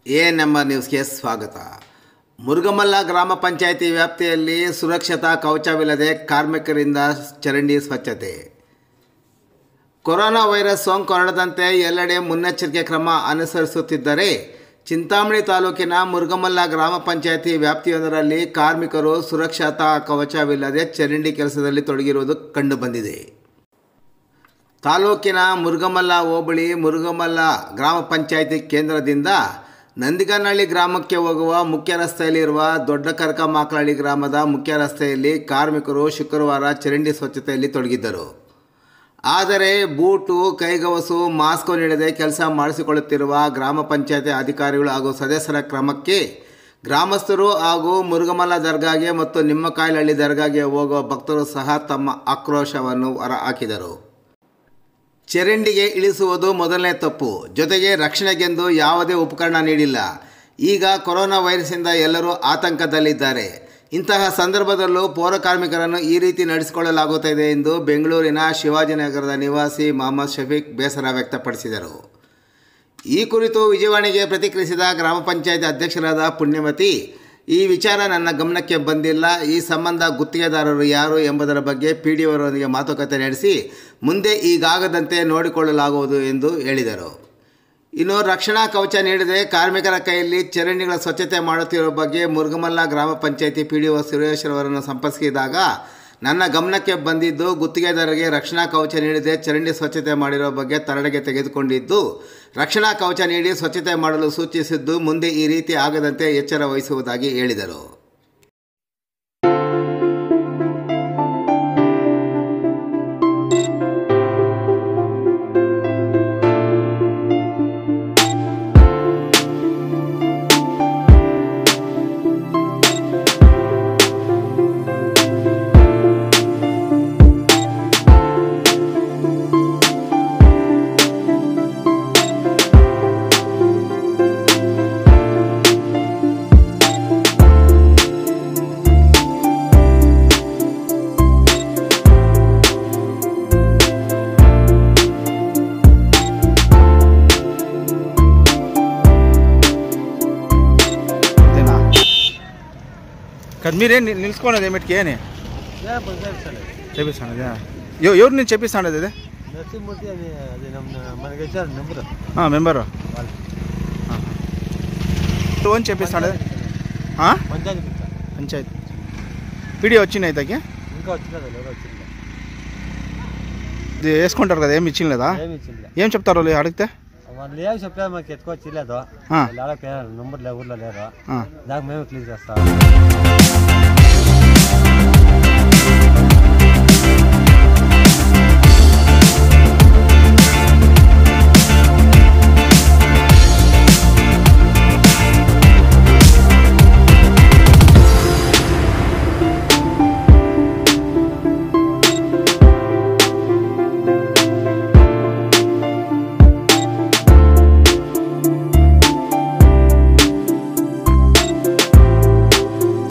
A number ನ್ಯೂಸ್ಗೆ ಸ್ವಾಗತ ಮುರುಗಮಲ್ಲ ಗ್ರಾಮ ಪಂಚಾಯಿತಿ ವ್ಯಾಪ್ತಿಯಲ್ಲಿ ಸುರಕ್ಷತಾ ಕವಚವಿಲ್ಲದೆ ಕಾರ್ಮಿಕರಿಂದ ಚರಂಡಿ ಸ್ವಚ್ಛತೆ ಕೊರೋನಾ ವೈರಸ್ ಸೋಂಕು ಹರಡದಂತೆ ಎಲ್ಲೆಡೆ ಮುನ್ನೆಚ್ಚರಿಕೆ ಕ್ರಮ ಅನುಸರಿಸುತ್ತಿದ್ದರೆ ಚಿಂತಾಮಣಿ ತಾಲೂಕಿನ ಮುರುಗಮಲ್ಲ ಗ್ರಾಮ ಪಂಚಾಯಿತಿ ವ್ಯಾಪ್ತಿಯೊಂದರಲ್ಲಿ ಕಾರ್ಮಿಕರು ಸುರಕ್ಷತಾ ಕವಚವಿಲ್ಲದೆ ಚರಂಡಿ ಕೆಲಸದಲ್ಲಿ ತೊಡಗಿರುವುದು ಕಂಡುಬಂದಿದೆ ತಾಲೂಕಿನ ಮುರುಗಮಲ್ಲ ಹೋಬಳಿ ಮುರುಗಮಲ್ಲ ಗ್ರಾಮ ಪಂಚಾಯಿತಿ ಕೇಂದ್ರದಿಂದ ನಂದಿಗನಹಳ್ಳಿ ಗ್ರಾಮಕ್ಕೆ ಹೋಗುವ ಮುಖ್ಯ ರಸ್ತೆಯಲ್ಲಿರುವ ದೊಡ್ಡ ಕರ್ಕಮಾಕಲಹಳ್ಳಿ ಗ್ರಾಮದ ಮುಖ್ಯ ರಸ್ತೆಯಲ್ಲಿ ಕಾರ್ಮಿಕರು ಶುಕ್ರವಾರ ಚರಂಡಿ ಸ್ವಚ್ಛತೆಯಲ್ಲಿ ತೊಡಗಿದ್ದರು ಆದರೆ ಬೂಟು ಕೈಗವಸು ಮಾಸ್ಕ್ ನೀಡದೆ ಕೆಲಸ ಮಾಡಿಸಿಕೊಳ್ಳುತ್ತಿರುವ ಗ್ರಾಮ ಪಂಚಾಯತಿ ಅಧಿಕಾರಿಗಳು ಹಾಗೂ ಸದಸ್ಯರ ಕ್ರಮಕ್ಕೆ ಗ್ರಾಮಸ್ಥರು ಹಾಗೂ ಮುರುಗಮಲ್ಲ ದರ್ಗಾಗೆ ಮತ್ತು ನಿಮ್ಮಕಾಯಿಲಹಳ್ಳಿ ದರ್ಗಾಗೆ ಹೋಗುವ ಭಕ್ತರು ಸಹ ತಮ್ಮ ಆಕ್ರೋಶವನ್ನು ಹೊರಹಾಕಿದರು ಚರಂಡಿಗೆ ಇಳಿಸುವುದು ಮೊದಲನೇ ತಪ್ಪು ಜೊತೆಗೆ ರಕ್ಷಣೆಗೆಂದು ಯಾವುದೇ ಉಪಕರಣ ನೀಡಿಲ್ಲ ಈಗ ಕೊರೋನಾ ವೈರಸ್ಸಿಂದ ಎಲ್ಲರೂ ಆತಂಕದಲ್ಲಿದ್ದಾರೆ ಇಂತಹ ಸಂದರ್ಭದಲ್ಲೂ ಪೌರ ಕಾರ್ಮಿಕರನ್ನು ಈ ರೀತಿ ನಡೆಸಿಕೊಳ್ಳಲಾಗುತ್ತಿದೆ ಎಂದು ಬೆಂಗಳೂರಿನ ಶಿವಾಜಿನಗರದ ನಿವಾಸಿ ಮೊಹಮ್ಮದ್ ಶಫೀಕ್ ಬೇಸರ ವ್ಯಕ್ತಪಡಿಸಿದರು ಈ ಕುರಿತು ವಿಜಯವಾಣಿಗೆ ಪ್ರತಿಕ್ರಿಯಿಸಿದ ಗ್ರಾಮ ಪಂಚಾಯತ್ ಅಧ್ಯಕ್ಷರಾದ ಪುಣ್ಯಮತಿ ಈ ವಿಚಾರ ನನ್ನ ಗಮನಕ್ಕೆ ಬಂದಿಲ್ಲ ಈ ಸಂಬಂಧ ಗುತ್ತಿಗೆದಾರರು ಯಾರು ಎಂಬುದರ ಬಗ್ಗೆ ಪಿ ಡಿ ಅವರೊಂದಿಗೆ ಮಾತುಕತೆ ನಡೆಸಿ ಮುಂದೆ ಈಗಾಗದಂತೆ ನೋಡಿಕೊಳ್ಳಲಾಗುವುದು ಎಂದು ಹೇಳಿದರು ಇನ್ನು ರಕ್ಷಣಾ ಕವಚ ನೀಡದೆ ಕಾರ್ಮಿಕರ ಕೈಯಲ್ಲಿ ಚರಂಡಿಗಳ ಸ್ವಚ್ಛತೆ ಮಾಡುತ್ತಿರುವ ಬಗ್ಗೆ ಮುರುಗಮಲ್ಲ ಗ್ರಾಮ ಪಂಚಾಯತಿ ಪಿ ಡಿ ಒ ಸುರೇಶ್ವರವರನ್ನು ಸಂಪರ್ಕಿಸಿದಾಗ ನನ್ನ ಗಮನಕ್ಕೆ ಬಂದಿದ್ದು ಗುತ್ತಿಗೆದಾರರಿಗೆ ರಕ್ಷಣಾ ಕವಚ ನೀಡದೆ ಚರಂಡಿ ಸ್ವಚ್ಛತೆ ಮಾಡಿರುವ ಬಗ್ಗೆ ತರಡೆಗೆ ತೆಗೆದುಕೊಂಡಿದ್ದು ರಕ್ಷಣಾ ಕವಚ ನೀಡಿ ಸ್ವಚ್ಛತೆ ಮಾಡಲು ಸೂಚಿಸಿದ್ದು ಮುಂದೆ ಈ ರೀತಿ ಆಗದಂತೆ ಎಚ್ಚರ ವಹಿಸುವುದಾಗಿ ಹೇಳಿದರು అంతేనా కాదు మీరేం ని- నిలుచుకోండి ఏమిటికి ఏని చెప్పిస్తాను అదే ఎవ- ఎవరు నేను చెప్పిస్తాను అదే నరసింహమూర్తి అని అది ನಮ್ಮ మనకి ఇచ్చారు నెంబర్ మెంబరు ఓన్ చెప్పిస్తాడు పంచాయతీ పిలిచా. పంచాయతీ పీడీ వచ్చినాయి తగ్గి ఇంకా వచ్చినది ఎవరు వచ్చింది ఇది వేసుకుంటారు కదా ఏమి ఇచ్చిందా ఏమి ఇచ్చింది ఏం చెప్తారు వాళ్ళు అడిగితే వాళ్ళు ఏం చెప్పారు మాకు ఎత్తుకొచ్చి లేదు ఆ. వాళ్ళు ఆడ పేరు నెంబర్ లే ఊర్లో లేరు ఆ. దాకా మేము క్లీన్ చేస్తాం